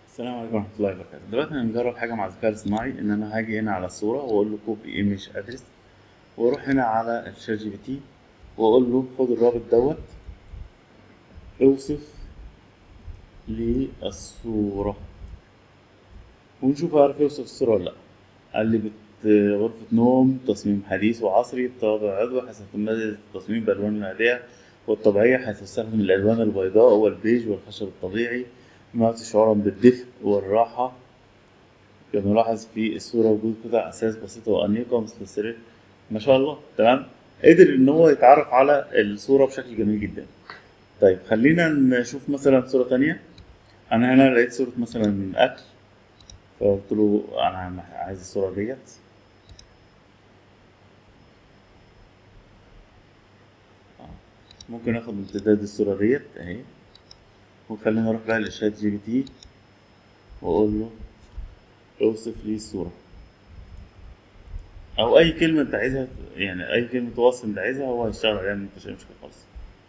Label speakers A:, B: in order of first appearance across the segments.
A: السلام عليكم ورحمة الله وبركاته دلوقتي هنجرب حاجة مع الذكاء الاصطناعي إن أنا هاجي هنا على الصورة وأقول له كوبي ايمج ادرس وأروح هنا على الشات جي بي تي وأقول له خد الرابط دوت اوصف لي الصورة ونشوف هيعرف يوصف الصورة ولا لأ قال لي بت غرفة نوم تصميم حديث وعصري طابع عضوي حيث تميز التصميم بألوان العادية والطبيعية حيث تستخدم الألوان البيضاء والبيج والخشب الطبيعي يعطي شعورا بالدفء والراحة كما نلاحظ في الصورة وجود قطع أساس بسيطة وأنيقة مثل السرير ما شاء الله تمام قدر إن هو يتعرف على الصورة بشكل جميل جدا طيب خلينا نشوف مثلا صورة تانية أنا هنا لقيت صورة مثلا أكل فقلت له أنا عايز الصورة ديت ممكن اخد امتداد الصورة ديت اهي وخلينا نروح بقى للشات جي بي تي واقول له اوصف لي الصورة او اي كلمة انت عايزها يعني اي كلمة وصف انت عايزها هو هيشتغل عليها مفيش اي مشكلة خالص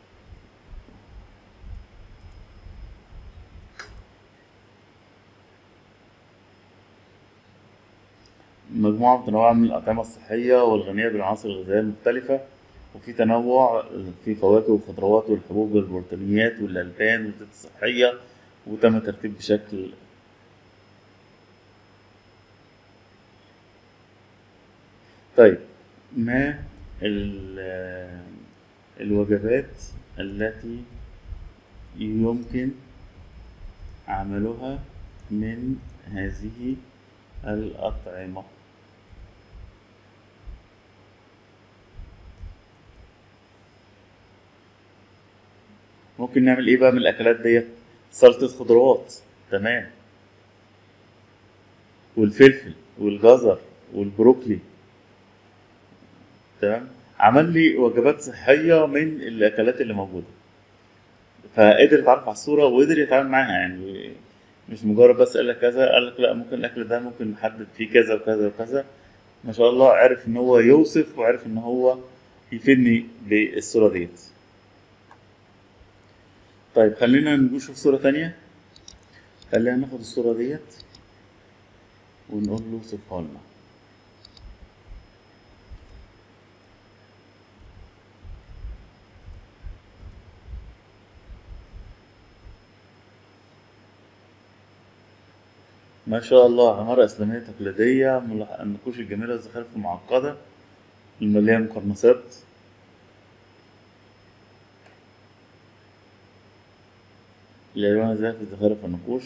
A: مجموعة متنوعة من الأطعمة الصحية والغنية بالعناصر الغذائية المختلفة وفي تنوع في فواكه وخضروات والحبوب والبروتينيات والألبان والزيت الصحية وتم ترتيب بشكل طيب ما ال- الوجبات التي يمكن عملها من هذه الأطعمة ممكن نعمل ايه بقى من الاكلات ديت سلطة خضروات تمام والفلفل والجزر والبروكلي تمام عمل لي وجبات صحية من الاكلات اللي موجودة فقدر يتعرف على الصورة وقدر يتعامل معاها يعني مش مجرد بس قال لك كذا قال لك لا ممكن الاكل ده ممكن نحدد فيه كذا وكذا وكذا ما شاء الله عرف ان هو يوصف وعرف ان هو يفيدني بالصورة ديت طيب خلينا نشوف صورة تانية خلينا ناخد الصورة ديت ونقول له وصفها لنا ما شاء الله عمارة إسلامية تقليدية ملح- النقوش الجميلة الزخارف المعقدة المليئة مقرنصات الألوان ذات زخارف النقوش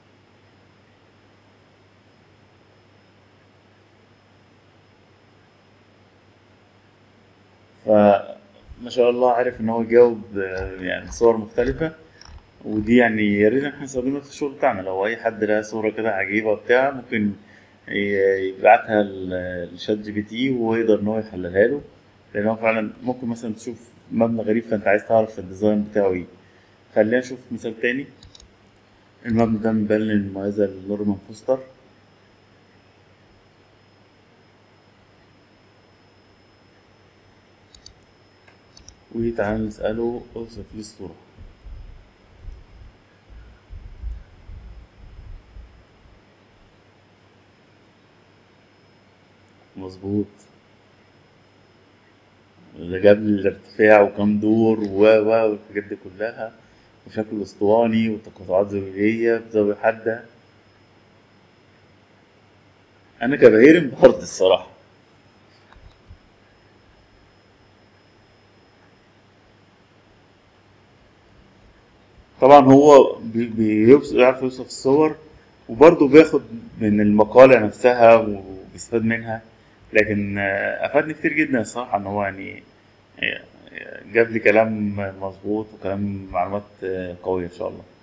A: فما شاء الله عرف إن هو يجاوب آه، يعني صور مختلفة ودي يعني يا ريت احنا نستخدمها في الشغل بتاعنا لو أي حد لقى صورة كده عجيبة بتاع ممكن ي- يبعتها ل- لشات جي بي تي ويقدر إن هو يحللها له لأن هو فعلا ممكن مثلا تشوف مبنى غريب فأنت عايز تعرف الديزاين بتاعه إيه خلينا نشوف مثال تاني المبنى ده من بين المميزة لنورمان فوستر وتعالى نسأله اوصف لي الصورة مظبوط ده جاب لي الارتفاع وكم دور و و والحاجات دي كلها وشكل اسطواني وتقاطعات زجاجية بزاوية حادة أنا كبهير انبهرت الصراحة طبعا هو بي- بيوص- بيعرف يوصف الصور وبرضه بياخد من المقالة نفسها وبيستفاد منها لكن آه، أفادني كتير جدا الصراحة إن هو يعني آه، جاب لي كلام مظبوط وكلام معلومات آه، قوية إن شاء الله